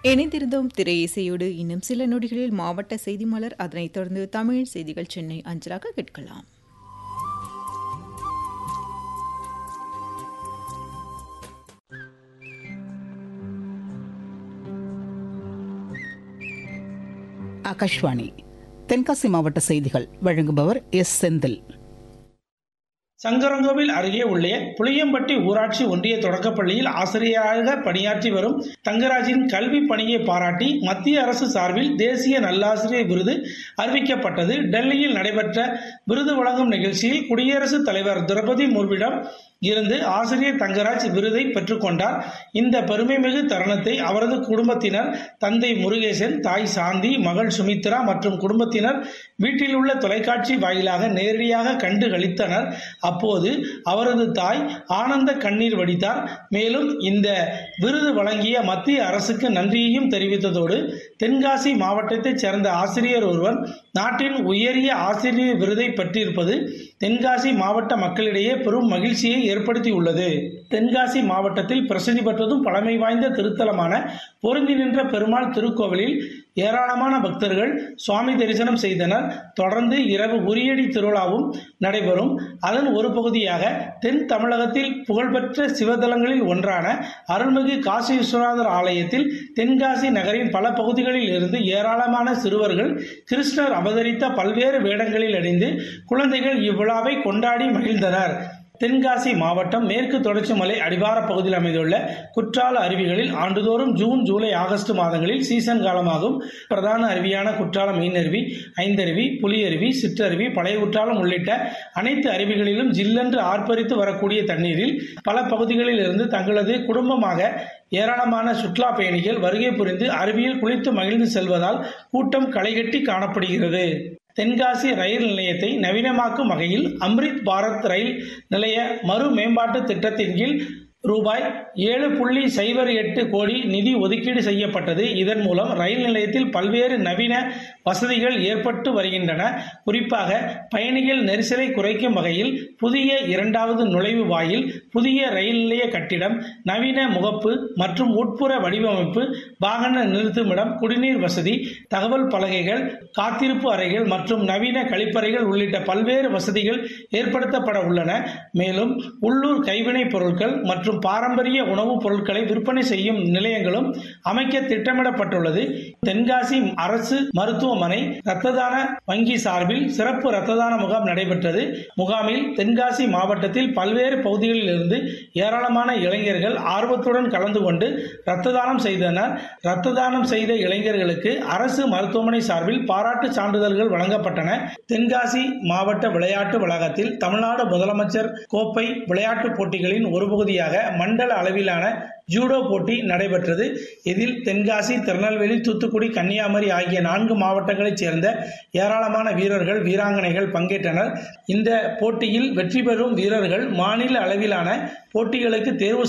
இணைந்திருந்தோம் திரை இசையோடு இன்னும் சில நொடிகளில் மாவட்ட செய்தி மலர் அதனைத் தொடர்ந்து தமிழ் செய்திகள் சென்னை அஞ்சலாக கேட்கலாம் ஆகாஷ்வாணி தென்காசி மாவட்ட செய்திகள் வழங்குபவர் எஸ் செந்தில் சங்கரங்கோவில் அருகே உள்ள புளியம்பட்டி ஊராட்சி ஒன்றிய தொடக்கப்பள்ளியில் ஆசிரியராக பணியாற்றி வரும் தங்கராஜின் கல்வி பணியை பாராட்டி மத்திய அரசு சார்பில் தேசிய நல்லாசிரியர் விருது அறிவிக்கப்பட்டது டெல்லியில் நடைபெற்ற விருது வழங்கும் நிகழ்ச்சியில் குடியரசுத் தலைவர் திரௌபதி முர்முவிடம் இருந்து ஆசிரியர் தங்கராஜ் விருதை பெற்றுக்கொண்டார் இந்த பெருமைமிகு தருணத்தை அவரது குடும்பத்தினர் தந்தை முருகேசன் தாய் சாந்தி மகள் சுமித்ரா மற்றும் குடும்பத்தினர் வீட்டில் உள்ள தொலைக்காட்சி வாயிலாக நேரடியாக கண்டு களித்தனர் அப்போது அவரது தாய் ஆனந்த கண்ணீர் வடித்தார் மேலும் இந்த விருது வழங்கிய மத்திய அரசுக்கு நன்றியையும் தெரிவித்ததோடு தென்காசி மாவட்டத்தைச் சேர்ந்த ஆசிரியர் ஒருவர் நாட்டின் உயரிய ஆசிரியர் விருதை பெற்றிருப்பது தென்காசி மாவட்ட மக்களிடையே பெரும் மகிழ்ச்சியை ஏற்படுத்தியுள்ளது தென்காசி மாவட்டத்தில் பிரசித்தி பெற்றதும் பழமை வாய்ந்த திருத்தலமான பொருந்தி நின்ற பெருமாள் திருக்கோவிலில் ஏராளமான பக்தர்கள் சுவாமி தரிசனம் செய்தனர் தொடர்ந்து இரவு உரியடி திருவிழாவும் நடைபெறும் அதன் ஒரு பகுதியாக தென் தமிழகத்தில் புகழ்பெற்ற சிவதலங்களில் ஒன்றான அருள்மிகு காசி விஸ்வநாதர் ஆலயத்தில் தென்காசி நகரின் பல பகுதிகளில் இருந்து ஏராளமான சிறுவர்கள் கிருஷ்ணர் அவதரித்த பல்வேறு வேடங்களில் அணிந்து குழந்தைகள் இவ்விழாவை கொண்டாடி மகிழ்ந்தனர் தென்காசி மாவட்டம் மேற்கு தொடர்ச்சி மலை அடிவார பகுதியில் அமைந்துள்ள குற்றால அருவிகளில் ஆண்டுதோறும் ஜூன் ஜூலை ஆகஸ்ட் மாதங்களில் சீசன் காலமாகும் பிரதான அருவியான குற்றாலம் மீனருவி ஐந்தருவி புலியருவி சிற்றருவி பழைய குற்றாலம் உள்ளிட்ட அனைத்து அருவிகளிலும் ஜில்லென்று ஆர்ப்பரித்து வரக்கூடிய தண்ணீரில் பல பகுதிகளில் இருந்து தங்களது குடும்பமாக ஏராளமான சுற்றுலா பயணிகள் வருகை புரிந்து அருவியில் குளித்து மகிழ்ந்து செல்வதால் கூட்டம் களைகட்டி காணப்படுகிறது தென்காசி ரயில் நிலையத்தை நவீனமாக்கும் வகையில் அம்ரித் பாரத் ரயில் நிலைய மறு மேம்பாட்டு திட்டத்தின் கீழ் ரூபாய் ஏழு புள்ளி சைபர் எட்டு கோடி நிதி ஒதுக்கீடு செய்யப்பட்டது இதன் மூலம் ரயில் நிலையத்தில் பல்வேறு நவீன வசதிகள் ஏற்பட்டு வருகின்றன குறிப்பாக பயணிகள் நெரிசலை குறைக்கும் வகையில் புதிய இரண்டாவது நுழைவு வாயில் புதிய ரயில் நிலைய கட்டிடம் நவீன முகப்பு மற்றும் உட்புற வடிவமைப்பு வாகன நிறுத்துமிடம் குடிநீர் வசதி தகவல் பலகைகள் காத்திருப்பு அறைகள் மற்றும் நவீன கழிப்பறைகள் உள்ளிட்ட பல்வேறு வசதிகள் ஏற்படுத்தப்பட உள்ளன மேலும் உள்ளூர் கைவினைப் பொருட்கள் மற்றும் பாரம்பரிய உணவுப் பொருட்களை விற்பனை செய்யும் நிலையங்களும் அமைக்க திட்டமிடப்பட்டுள்ளது தென்காசி அரசு மருத்துவமனை இரத்த தான வங்கி சார்பில் சிறப்பு இரத்த தான முகாம் நடைபெற்றது முகாமில் தென்காசி மாவட்டத்தில் பல்வேறு பகுதிகளில் இருந்து ஏராளமான இளைஞர்கள் ஆர்வத்துடன் கலந்து கொண்டு இரத்த தானம் செய்தனர் இரத்த தானம் செய்த இளைஞர்களுக்கு அரசு மருத்துவமனை சார்பில் பாராட்டு சான்றிதழ்கள் வழங்கப்பட்டன தென்காசி மாவட்ட விளையாட்டு வளாகத்தில் தமிழ்நாடு முதலமைச்சர் கோப்பை விளையாட்டுப் போட்டிகளின் ஒரு பகுதியாக மண்டல அளவிலான ஜூடோ போட்டி நடைபெற்றது இதில் தென்காசி திருநெல்வேலி தூத்துக்குடி கன்னியாகுமரி ஆகிய நான்கு மாவட்டங்களைச் சேர்ந்த ஏராளமான வீரர்கள் வீராங்கனைகள் பங்கேற்றனர் இந்த போட்டியில் வெற்றி பெறும் வீரர்கள் மாநில அளவிலான போட்டிகளுக்கு தேர்வு